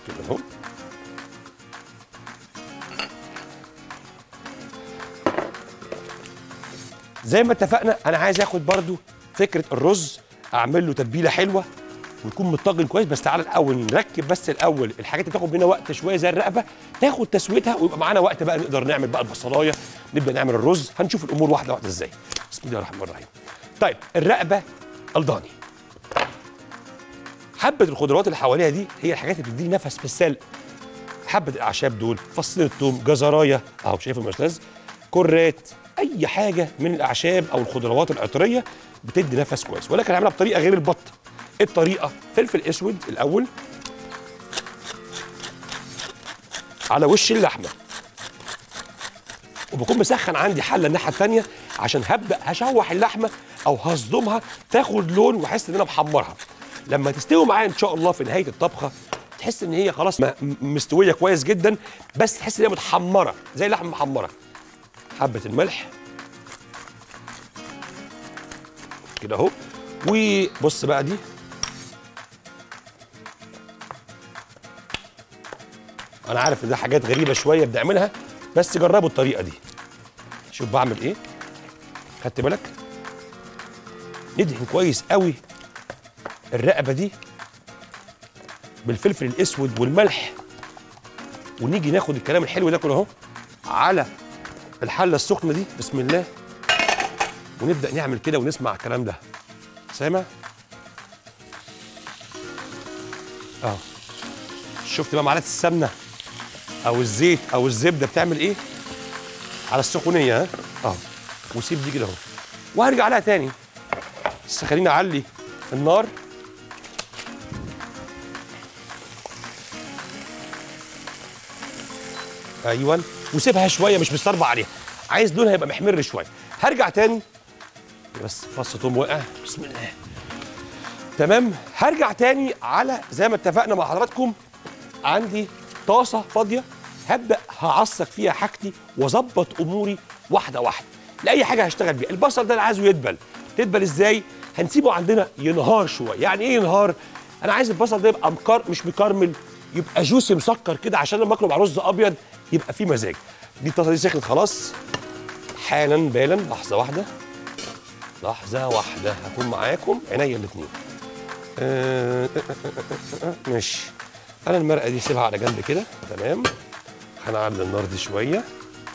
كده اهو زي ما اتفقنا انا عايز اخد برضو فكره الرز اعمل له تتبيله حلوه ويكون متطجن كويس بس تعالى الاول نركب بس الاول الحاجات اللي تاخد مننا وقت شويه زي الرقبه تاخد تسويتها ويبقى معانا وقت بقى نقدر نعمل بقى البصلايه نبدا نعمل الرز هنشوف الامور واحده واحده ازاي بسم الله الرحمن الرحيم طيب الرقبه الضاني حبه الخضروات اللي حواليها دي هي الحاجات اللي بتديني نفس في السلق حبه الاعشاب دول فصين الثوم جزرايه اهو شايفهم يا استاذ كرات اي حاجه من الاعشاب او الخضروات العطريه بتدي نفس كويس ولكن هعملها بطريقه غير البط الطريقه فلفل اسود الاول على وش اللحمه وبكون مسخن عندي حله الناحيه الثانيه عشان هبدا هشوح اللحمه او هصدمها تاخد لون واحس ان انا محمرها لما تستوي معايا ان شاء الله في نهايه الطبخه تحس ان هي خلاص م- مستويه كويس جدا بس تحس ان هي متحمره زي اللحمه محمره حبه الملح كده اهو وبص بقى دي انا عارف ان ده حاجات غريبه شويه بنعملها بس جربوا الطريقه دي شوف بعمل ايه خدت بالك ندهن كويس قوي الرقبه دي بالفلفل الاسود والملح ونيجي ناخد الكلام الحلو ده كله اهو على الحله السخنه دي بسم الله ونبدا نعمل كده ونسمع الكلام ده سامع اه شفت بقى معلقه السمنه او الزيت او الزبده بتعمل ايه على السخونيه ها اه وسيب دي كده اهو وهرجع لها تاني بس خليني اعلي النار ايوه وسيبها شويه مش مستربع عليها عايز لونها يبقى محمر شويه هرجع تاني بس فص توم وقع بسم الله تمام هرجع تاني على زي ما اتفقنا مع حضراتكم عندي طاسه فاضيه هبدا هعصق فيها حاجتي واظبط اموري واحده واحده لاي حاجه هشتغل بيها البصل ده انا عايزه يدبل تدبل ازاي هنسيبه عندنا ينهار شويه يعني ايه ينهار انا عايز البصل ده يبقى مكر مش مكرمل يبقى جوسي مسكر كده عشان لما اكله مع رز ابيض يبقى فيه مزاج دي الطاسه دي سخنت خلاص حالا بالا لحظه واحده لحظه واحده هكون معاكم عينيا الاثنين آه، آه، آه، آه، آه، ماشي انا المرقه دي سيبها على جنب كده تمام هنعلي النار دي شويه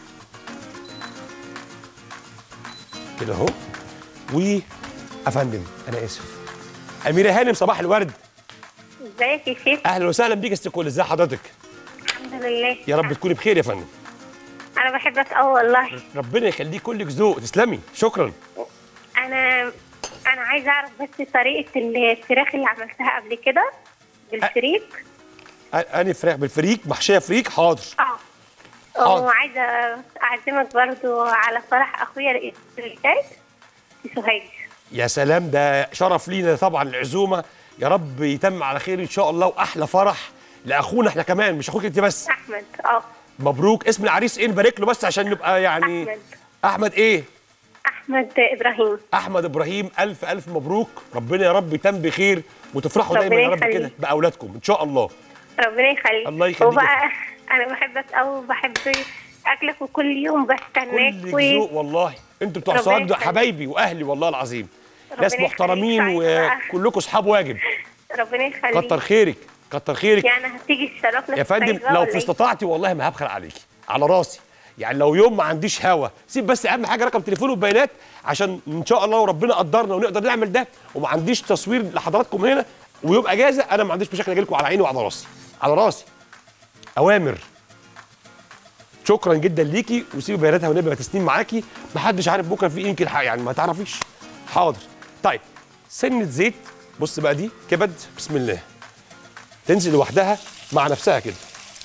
كده اهو و افندم انا اسف اميره هانم صباح الورد ازيك يا شيخ اهلا وسهلا بيك يا ست كل ازي حضرتك الحمد لله يا رب تكوني بخير يا فندم انا بحبك قوي والله ربنا يخليك كلك ذوق تسلمي شكرا انا انا عايزه اعرف بس طريقه الفراخ اللي عملتها قبل كده بالفريك أ- انا فراخ بالفريك محشيه فريك حاضر اه حاضر. وعايزه اعزمك برضو على فرح اخويا رئيس الجاي في سوهاج يا سلام ده شرف لينا طبعا العزومه يا رب يتم على خير ان شاء الله واحلى فرح لاخونا احنا كمان مش اخوك انت بس احمد اه مبروك اسم العريس ايه نبارك له بس عشان نبقى يعني احمد احمد ايه احمد ابراهيم احمد ابراهيم الف الف مبروك ربنا يا رب يتم بخير وتفرحوا ربنا دايما يا رب يخليك. كده باولادكم ان شاء الله ربنا يخليك الله يخليك. وبقى انا بحبك قوي وبحب اكلك وكل يوم بستناك كل و- ذوق والله انتوا بتوع ربنا سوهاج دول يخليك. حبايبي واهلي والله العظيم ربنا ناس يخليك. محترمين سعيدة بقى. وكلكم اصحاب واجب ربنا يخليك كتر خيرك كتر خيرك يعني هتيجي تشرفنا يا في فندم الصعيد بقى لو ولا في إيه؟ استطاعتي والله ما هبخل عليكي على راسي يعني لو يوم ما عنديش هوا سيب بس اهم حاجه رقم تليفون وبيانات عشان ان شاء الله وربنا قدرنا ونقدر نعمل ده وما عنديش تصوير لحضراتكم هنا ويوم اجازه انا ما عنديش مشاكل اجي لكم على عيني وعلى راسي على راسي اوامر شكرا جدا ليكي وسيبي بياناتها ونبقى تسنين معاكي ما حدش عارف بكره في ايه يمكن حق- يعني ما تعرفيش حاضر طيب سنه زيت بص بقى دي كبد بسم الله تنزل لوحدها مع نفسها كده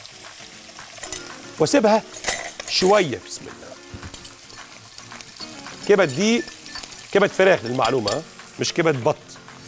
واسيبها شويه بسم الله كبد دي كبد فراخ للمعلومه ها؟ مش كبد بط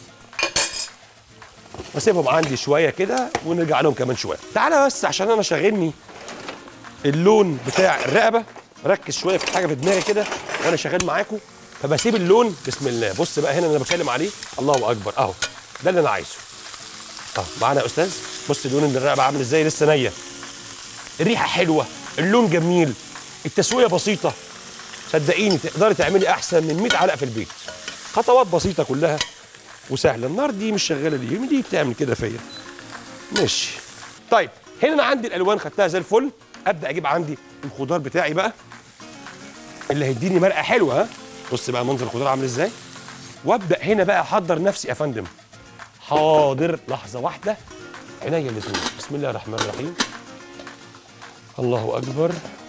واسيبهم عندي شويه كده ونرجع لهم كمان شويه تعالى بس عشان انا شاغلني اللون بتاع الرقبه ركز شويه في حاجه في دماغي كده وانا شغال معاكم فبسيب اللون بسم الله بص بقى هنا اللي انا بتكلم عليه الله اكبر اهو ده اللي انا عايزه اه معانا يا استاذ بص لون الرقبه عامل ازاي لسه نيه الريحه حلوه اللون جميل التسويه بسيطه صدقيني تقدري تعملي احسن من 100 علقه في البيت خطوات بسيطه كلها وسهله النار دي مش شغاله ليه مين دي بتعمل كده فيا ماشي طيب هنا انا عندي الالوان خدتها زي الفل ابدا اجيب عندي الخضار بتاعي بقى اللي هيديني مرقه حلوه ها بص بقى منظر الخضار عامل ازاي وابدا هنا بقى احضر نفسي يا فندم حاضر لحظه واحده عينيا الاثنين بسم الله الرحمن الرحيم الله اكبر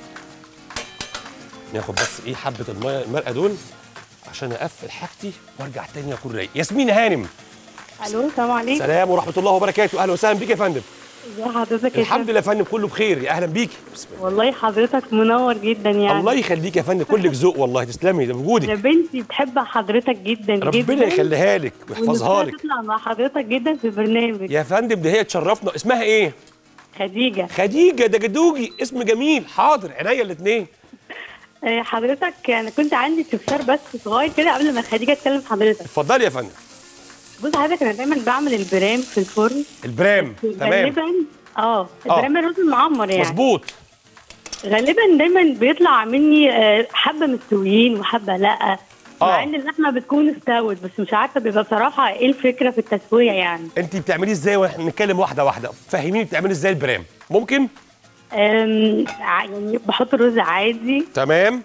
ناخد بس ايه حبه الميه المرقه دول عشان اقفل حاجتي وارجع تاني اكون رايق ياسمين هانم الو السلام عليكم سلام ورحمه الله وبركاته اهلا وسهلا بيك يا فندم ازي حضرتك يا الحمد شيخ؟ لله يا فندم كله بخير يا اهلا بيكي بسم الله والله حضرتك منور جدا يعني الله يخليك يا فندم كلك ذوق والله تسلمي ده يا بوجودك بنتي بتحب حضرتك جدا جدا ربنا يخليها لك ويحفظها ونفسها لك تطلع مع حضرتك جدا في البرنامج يا فندم ده هي تشرفنا اسمها ايه خديجه خديجه ده جدوجي اسم جميل حاضر عينيا الاثنين آه، حضرتك انا كنت عندي استفسار بس صغير كده قبل ما خديجه تكلم حضرتك اتفضلي يا فندم بص حضرتك انا دايما بعمل البرام في الفرن البرام تمام غالبا اه البرام الرز المعمر يعني مظبوط غالبا دايما بيطلع مني آه، حبه مستويين وحبه لا آه. مع ان اللحمه بتكون استوت بس مش عارفه بيبقى بصراحه ايه الفكره في التسويه يعني انت بتعمليه ازاي واحنا نتكلم واحده واحده فهميني بتعملي ازاي البرام ممكن أم، ع- يعني بحط الرز عادي تمام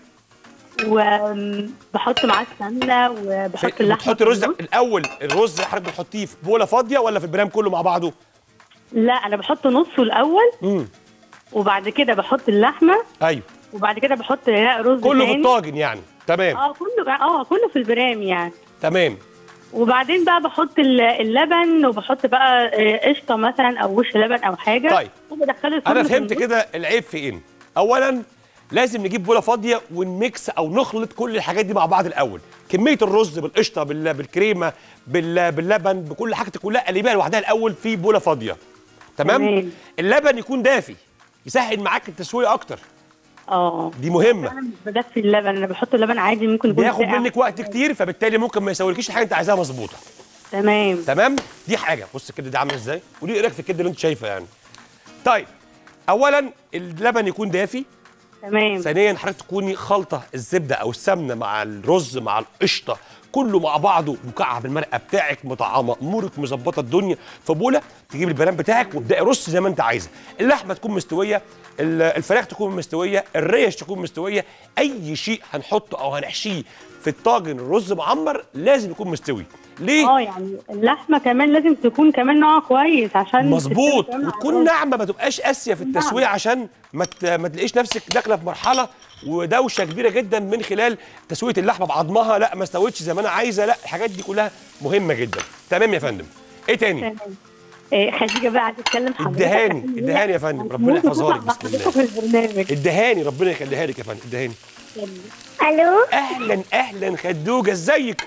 وبحط معاه السمنه وبحط اللحمه بتحطي الرز في النص. الاول الرز حضرتك بتحطيه في بوله فاضيه ولا في البرام كله مع بعضه لا انا بحط نصه الاول امم وبعد كده بحط اللحمه ايوه وبعد كده بحط رز كله في تاني. الطاجن يعني تمام اه كله اه كله في البرام يعني تمام وبعدين بقى بحط ال- اللبن وبحط بقى آه، قشطه مثلا او وش لبن او حاجه طيب. وبدخله الفرن انا في فهمت النص. كده العيب في ايه اولا لازم نجيب بوله فاضيه ونميكس او نخلط كل الحاجات دي مع بعض الاول كميه الرز بالقشطه بال- بالكريمه بال- باللبن بكل حاجتي كلها قلبيها لوحدها الاول في بوله فاضيه تمام تمام. اللبن يكون دافي يسهل معاك التسويه اكتر اه دي مهمه انا مش بدفي اللبن انا بحط اللبن عادي ممكن يكون بياخد ساقع. منك وقت كتير فبالتالي ممكن ما يسويلكيش الحاجه انت عايزاها مظبوطه تمام تمام دي حاجه بص الكبده دي عامله ازاي ودي ايه رايك في الكبده اللي انت شايفها يعني طيب اولا اللبن يكون دافي تمام ثانيا حضرتك تكوني خلطه الزبده او السمنه مع الرز مع القشطه كله مع بعضه مكعب المرقه بتاعك مطعمه امورك مظبطه الدنيا في بوله تجيب البرام بتاعك وابداي رص زي ما انت عايزه اللحمه تكون مستويه ال- الفراخ تكون مستويه الريش تكون مستويه اي شيء هنحطه او هنحشيه في الطاجن الرز معمر لازم يكون مستوي ليه اه يعني اللحمه كمان لازم تكون كمان نوع كويس عشان مظبوط تستوي كمان على وتكون الرز. ناعمه ما تبقاش قاسيه في التسويه عشان ما ت- ما تلاقيش نفسك داخله في مرحله ودوشه كبيره جدا من خلال تسويه اللحمه بعظمها لا ما استوتش زي ما انا عايزه لا الحاجات دي كلها مهمه جدا تمام يا فندم ايه تاني تمام إيه خديجه بقى عايزه اتكلم حضرتك ادهاني عشان هي ادهاني يا فندم ربنا هتموت يحفظها لك وتطلع بسم مع الله حضرتك في البرنامج ادهاني ربنا يخليها لك يا فندم ادهاني الو اهلا اهلا خدوجه ازيك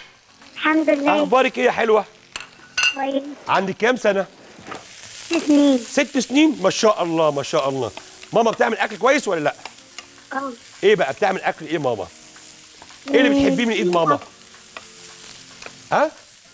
الحمد لله اخبارك ايه يا حلوه كويس عندك كام سنه سنين ست سنين ما شاء الله ما شاء الله ماما بتعمل اكل كويس ولا لا اه ايه بقى بتعمل اكل ايه ماما ايه اللي بتحبيه من ايد ماما ها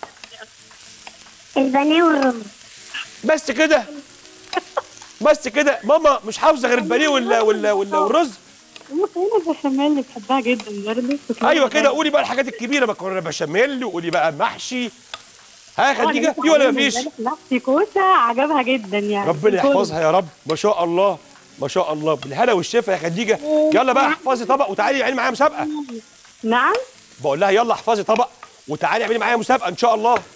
البانيه والرز بس كده بس كده ماما مش حافظه غير البانيه ولا ولا ولا والرز المكرونه البشاميل اللي بحبها جدا برضه ايوه كده قولي بقى الحاجات الكبيره مكرونه بشاميل وقولي بقى محشي ها يا خديجه في ولا مفيش نفسي كوسه عجبها جدا يعني ربنا الكل. يحفظها يا رب ما شاء الله ما شاء الله بالهنا والشفا يا خديجه يلا بقى احفظي طبق وتعالي اعملي معايا مسابقه نعم بقول لها يلا احفظي طبق وتعالي اعملي معايا مسابقه ان شاء الله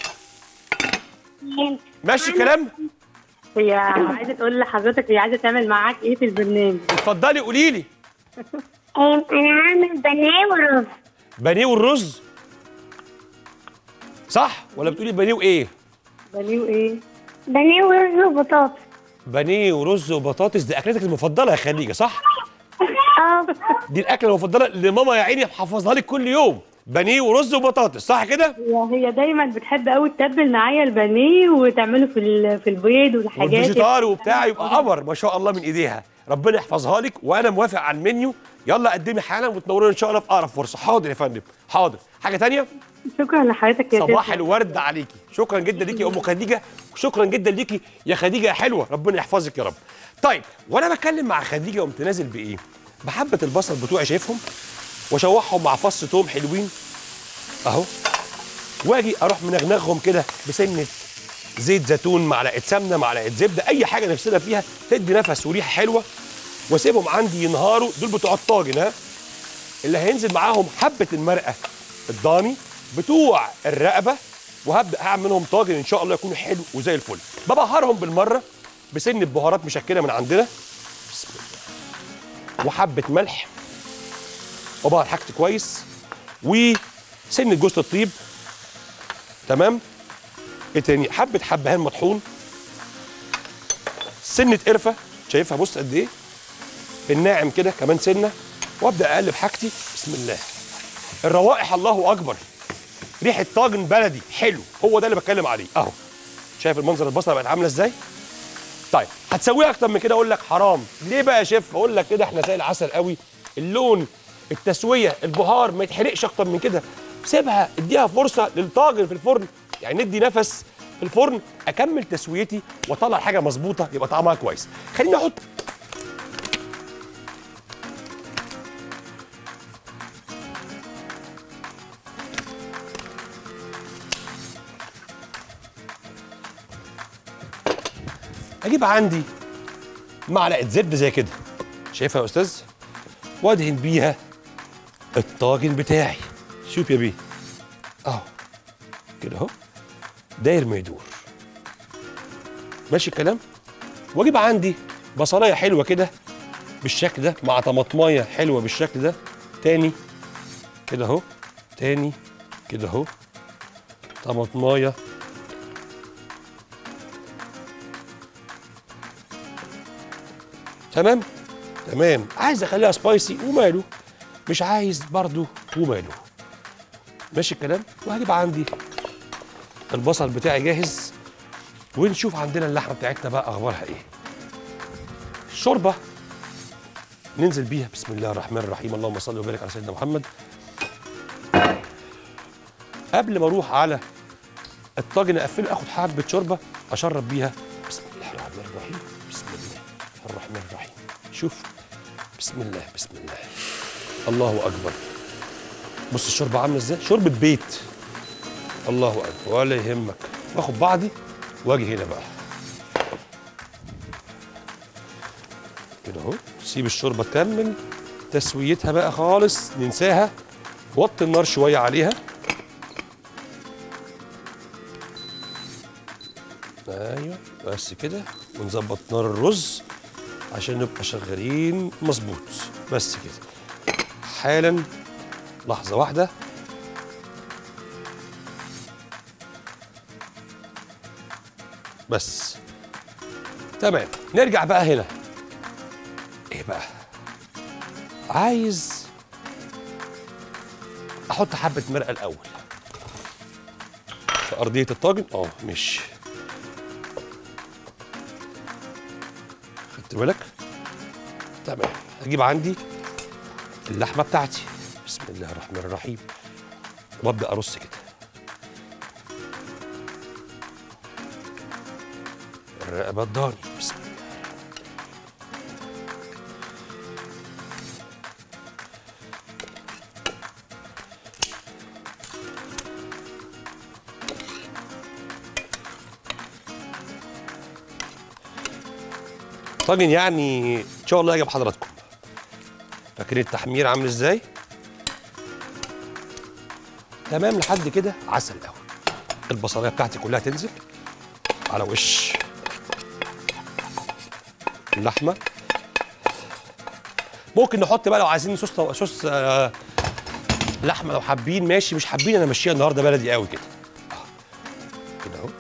ماشي الكلام هي عايزه تقول لحضرتك هي عايزه تعمل معاك ايه في البرنامج اتفضلي قولي لي انا هعمل بانيه ورز بانيه والرز صح ولا بتقولي بانيه وايه بانيه وايه بانيه ورز وبطاطس بانيه ورز وبطاطس دي اكلتك المفضله يا خديجه صح اه دي الاكله المفضله اللي ماما يا عيني حافظها لك كل يوم بانيه ورز وبطاطس صح كده هي هي دايما بتحب قوي تتبل معايا البانيه وتعمله في ال- في البيض والحاجات والفيجيتار وبتاع يبقى قمر ما شاء الله من ايديها ربنا يحفظها لك وانا موافق على المنيو يلا قدمي حالا وتنورنا ان شاء الله في اقرب فرصه حاضر يا فندم حاضر حاجه تانية شكرا لحضرتك يا صباح شيخ. الورد عليكي شكرا جدا ليكي يا ام خديجه وشكرا جدا ليكي يا خديجه يا حلوه ربنا يحفظك يا رب طيب وانا بتكلم مع خديجه قمت نازل بايه بحبه البصل بتوعي شايفهم واشوحهم مع فص توم حلوين اهو واجي اروح منغنغهم كده بسنه زيت زيتون معلقه سمنه معلقه زبده اي حاجه نفسنا فيها تدي نفس وريحه حلوه واسيبهم عندي ينهاروا دول بتوع الطاجن ها اللي هينزل معاهم حبه المرقه الضاني بتوع الرقبه وهبدا اعمل منهم طاجن ان شاء الله يكونوا حلو وزي الفل ببهرهم بالمره بسن بهارات مشكله من عندنا بسم الله وحبه ملح وبهر حاجتي كويس وسنه جوز الطيب تمام ايه تاني حبه حبهان مطحون سنه قرفه شايفها بص قد ايه الناعم كده كمان سنه وابدا اقلب حاجتي بسم الله الروائح الله اكبر ريحه طاجن بلدي حلو هو ده اللي بتكلم عليه اهو شايف المنظر البصله بقت عامله ازاي طيب هتسويها اكتر من كده اقول لك حرام ليه بقى يا شيف اقول لك كده احنا زي العسل قوي اللون التسويه البهار ما يتحرقش اكتر من كده سيبها اديها فرصه للطاجن في الفرن يعني ندي نفس في الفرن اكمل تسويتي واطلع حاجه مظبوطه يبقى طعمها كويس خليني احط اجيب عندي معلقه زبده زي كده شايفها يا استاذ وادهن بيها الطاجن بتاعي شوف يا بيه اهو كده اهو داير ما يدور ماشي الكلام واجيب عندي بصلايه حلوه كده بالشكل ده مع طماطمايه حلوه بالشكل ده تاني كده اهو تاني كده اهو طماطمايه تمام تمام عايز اخليها سبايسي وماله مش عايز برضو وماله ماشي الكلام وهجيب عندي البصل بتاعي جاهز ونشوف عندنا اللحمه بتاعتنا بقى اخبارها ايه الشوربه ننزل بيها بسم الله الرحمن الرحيم اللهم صل وبارك على سيدنا محمد قبل ما اروح على الطاجن اقفله اخد حبه شوربه اشرب بيها بسم الله الرحمن الرحيم بسم الله الرحمن الرحيم شوف بسم الله بسم الله الله اكبر بص الشوربه عامله ازاي شوربه بيت الله اكبر ولا يهمك واخد بعضي واجي هنا بقى كده اهو سيب الشوربه تكمل تسويتها بقى خالص ننساها وطي النار شويه عليها ايوه بس كده ونظبط نار الرز عشان نبقى شغالين مظبوط بس كده حالا لحظه واحده بس تمام نرجع بقى هنا ايه بقى عايز احط حبه مرقه الاول في ارضيه الطاجن اه مش خدت بالك تمام اجيب عندي اللحمه بتاعتي بسم الله الرحمن الرحيم وابدا ارص كده الرقبه الضاني بسم الله طاجن يعني ان شاء الله يعجب حضراتكم فاكرين التحمير عامل ازاي تمام لحد كده عسل قوي البصلايه بتاعتي كلها تنزل على وش اللحمه ممكن نحط بقى لو عايزين صوص صوص آه، لحمه لو حابين ماشي مش حابين انا ماشيها النهارده بلدي قوي كده آه. كده اهو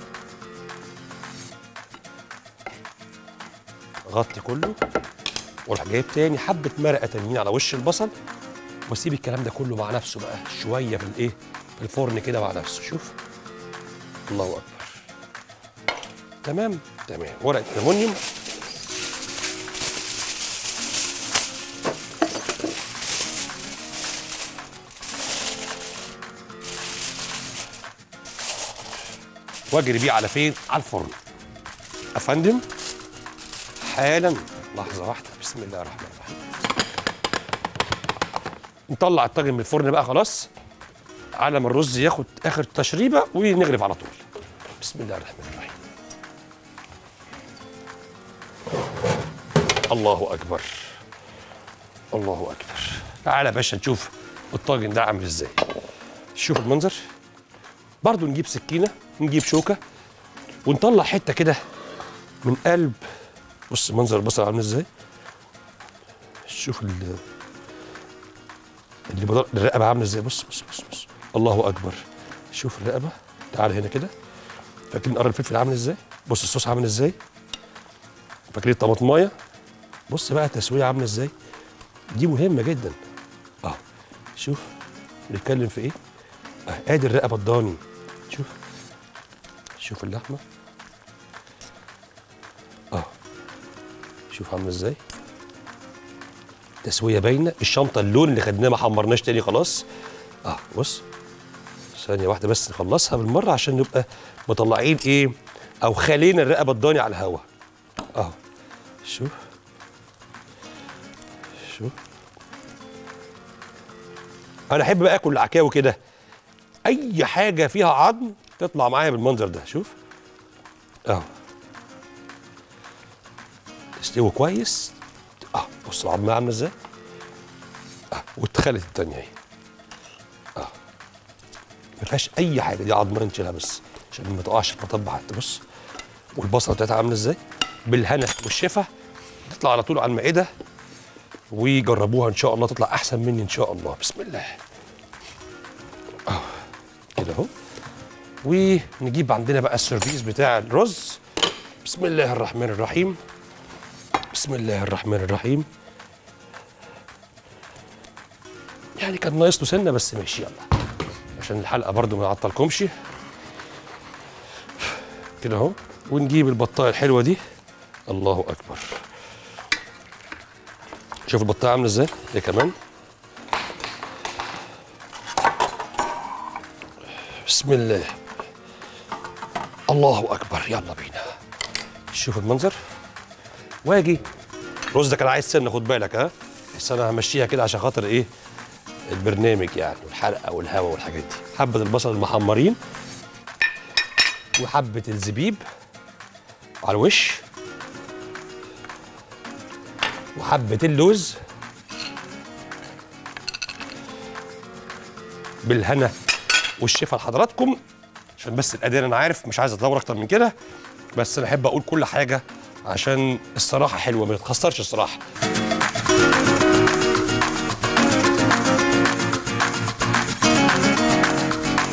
غطي كله واروح جايب تاني حبه مرقه تانيين على وش البصل واسيب الكلام ده كله مع نفسه بقى شويه في الايه في الفرن كده مع نفسه شوف الله اكبر تمام تمام ورقه الالومنيوم واجري بيه على فين على الفرن افندم حالا لحظه واحده بسم الله الرحمن الرحيم نطلع الطاجن من الفرن بقى خلاص على ما الرز ياخد اخر تشريبه ونغرف على طول بسم الله الرحمن الرحيم الله اكبر الله اكبر تعالى يا باشا نشوف الطاجن ده عامل ازاي شوف المنظر برضو نجيب سكينه نجيب شوكه ونطلع حته كده من قلب بص منظر البصل عامل ازاي شوف ال اللي بدر... الرقبه عامله ازاي بص بص بص بص الله اكبر شوف الرقبه تعال هنا كده فاكرين قرن الفلفل عامل ازاي بص الصوص عامل ازاي فاكرين الطماطمايه بص بقى التسويه عامله ازاي دي مهمه جدا اه شوف بنتكلم في ايه اه ادي الرقبه الضاني شوف شوف اللحمه اه شوف عامله ازاي تسويه باينه الشنطه اللون اللي خدناه ما حمرناش تاني خلاص اه بص ثانيه واحده بس نخلصها بالمره عشان نبقى مطلعين ايه او خالين الرقبه الضاني على الهواء اه شوف شوف انا احب بقى اكل العكاوي كده اي حاجه فيها عظم تطلع معايا بالمنظر ده شوف اهو تستوي كويس اه بص العظمه عامله ازاي اه واتخلت التانيه اهي اه ما فيهاش اي حاجه دي عظمه نشيلها بس عشان ما تقعش في مطب حتى بص والبصله بتاعتها عامله ازاي بالهنا والشفا تطلع على طول على المائده وجربوها ان شاء الله تطلع احسن مني ان شاء الله بسم الله اه كده اهو ونجيب عندنا بقى السيرفيس بتاع الرز بسم الله الرحمن الرحيم بسم الله الرحمن الرحيم يعني كان ناقص له سنه بس ماشي يلا عشان الحلقه برضو ما نعطلكمش كده اهو ونجيب البطايه الحلوه دي الله اكبر شوف البطايه عامله ازاي دي كمان بسم الله الله اكبر يلا بينا شوف المنظر واجي الرز ده كان عايز سنه خد بالك ها بس انا همشيها كده عشان خاطر ايه البرنامج يعني والحلقه والهوا والحاجات دي حبه البصل المحمرين وحبه الزبيب على الوش وحبه اللوز بالهنا والشفا لحضراتكم عشان بس الاداء انا عارف مش عايز اطول اكتر من كده بس انا احب اقول كل حاجه عشان الصراحه حلوه ما تتخسرش الصراحه